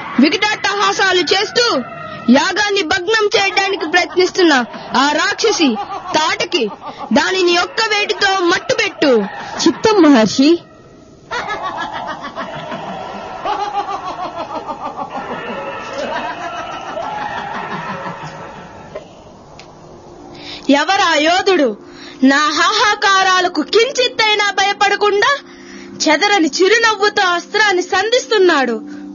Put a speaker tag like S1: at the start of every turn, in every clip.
S1: వికటాట్టహాసాలు చేస్తూ యాగాన్ని భగ్నం చేయడానికి ప్రయత్నిస్తున్న ఆ రాక్షసి తాటకి దానిని ఒక్క వేటితో మట్టుబెట్టు
S2: చిత్తం మహర్షి
S1: ఎవరా యోధుడు నా హాహాకారాలకు కించిత్తైనా భయపడకుండా చెదరని చిరునవ్వుతో అస్త్రాన్ని సంధిస్తున్నాడు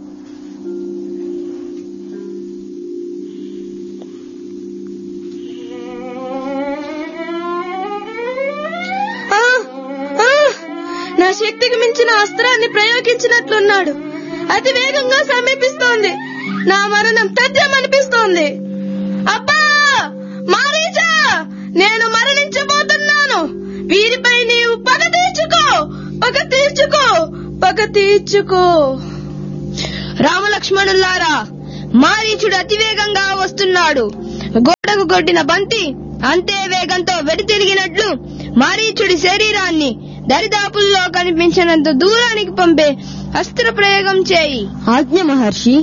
S1: ఆ! ఆ! నా శక్తికి మించిన అస్త్రాన్ని ప్రయోగించినట్లున్నాడు అతి వేగంగా సమీపిస్తోంది నా మరణం తథ్యమనిపిస్తోంది అబ్బా మారీచా నేను మరణించబోతున్నాను వీరిపై నీవు పగ తీర్చుకో పగ తీర్చుకో పగ తీర్చుకో రామలక్ష్మణులారా మారీచుడు అతివేగంగా వస్తున్నాడు గోడకు కొట్టిన బంతి అంతే వేగంతో వెడితిరిగినట్లు మారీచుడి శరీరాన్ని దరిదాపుల్లో కనిపించినంత దూరానికి పంపే అస్త్ర ప్రయోగం చేయి
S2: ఆజ్ఞ మహర్షి